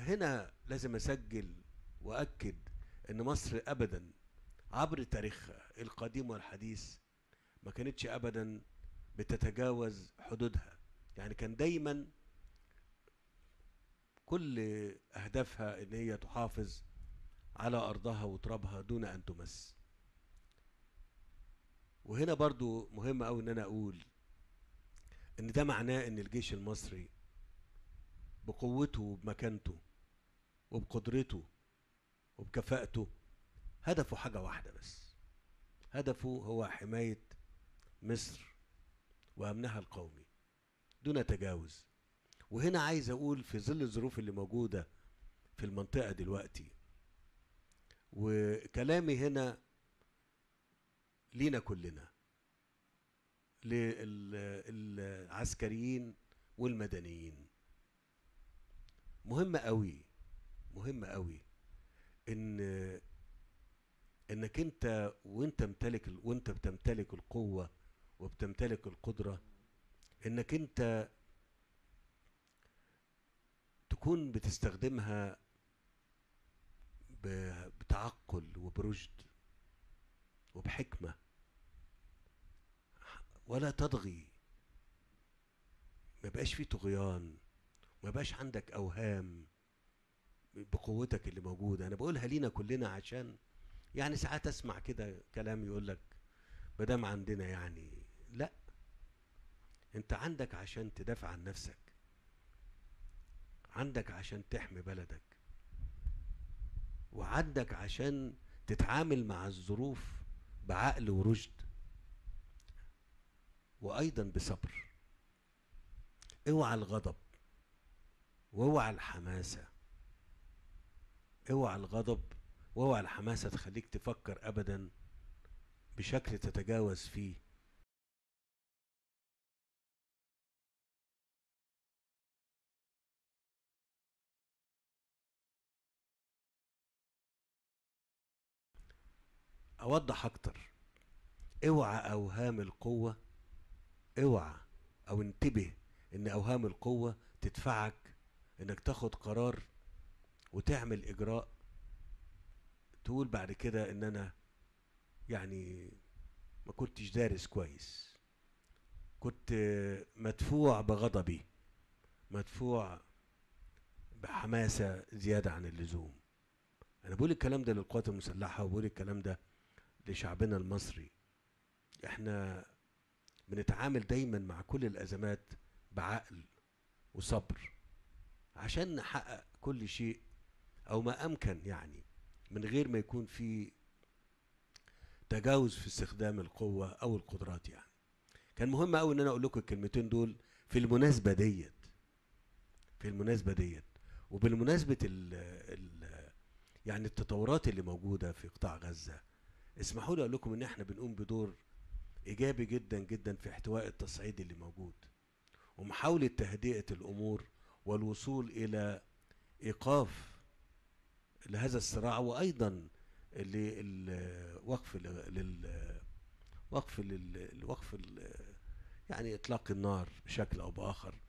هنا لازم اسجل واكد ان مصر ابدا عبر تاريخها القديم والحديث ما كانتش ابدا بتتجاوز حدودها يعني كان دايما كل اهدافها ان هي تحافظ على ارضها وترابها دون ان تمس وهنا برضو مهم قوي ان انا اقول ان ده معناه ان الجيش المصري بقوته وبمكانته وبقدرته وبكفاءته هدفه حاجة واحدة بس هدفه هو حماية مصر وأمنها القومي دون تجاوز وهنا عايز أقول في ظل الظروف اللي موجودة في المنطقة دلوقتي وكلامي هنا لينا كلنا للعسكريين والمدنيين مهم قوي مهم قوي ان انك انت وانت ممتلك وانت بتمتلك القوه وبتمتلك القدره انك انت تكون بتستخدمها بتعقل وبرشد وبحكمه ولا تطغي ما يبقاش فيه طغيان ما يبقاش عندك اوهام بقوتك اللي موجوده انا بقولها لينا كلنا عشان يعني ساعات اسمع كده كلام يقول لك ما دام عندنا يعني لا انت عندك عشان تدافع عن نفسك عندك عشان تحمي بلدك وعندك عشان تتعامل مع الظروف بعقل ورشد وايضا بصبر اوعى الغضب واوعى الحماسه اوعى الغضب واوعى الحماسه تخليك تفكر ابدا بشكل تتجاوز فيه اوضح اكتر اوعى اوهام القوه اوعى او انتبه ان اوهام القوه تدفعك انك تاخد قرار وتعمل اجراء تقول بعد كده ان انا يعني ما كنتش دارس كويس كنت مدفوع بغضبي مدفوع بحماسة زيادة عن اللزوم أنا بقول الكلام ده للقوات المسلحة وبقول الكلام ده لشعبنا المصري احنا بنتعامل دايما مع كل الأزمات بعقل وصبر عشان نحقق كل شيء أو ما أمكن يعني من غير ما يكون في تجاوز في استخدام القوة أو القدرات يعني كان مهم أوي إن أنا أقول لكم الكلمتين دول في المناسبة ديت في المناسبة ديت وبالمناسبة ال ال يعني التطورات اللي موجودة في قطاع غزة اسمحوا لي أقول لكم إن إحنا بنقوم بدور إيجابي جدا جدا في احتواء التصعيد اللي موجود ومحاولة تهدئة الأمور والوصول إلى إيقاف لهذا الصراع وأيضا للوقف لل وقف لل وقف يعني إطلاق النار بشكل أو بآخر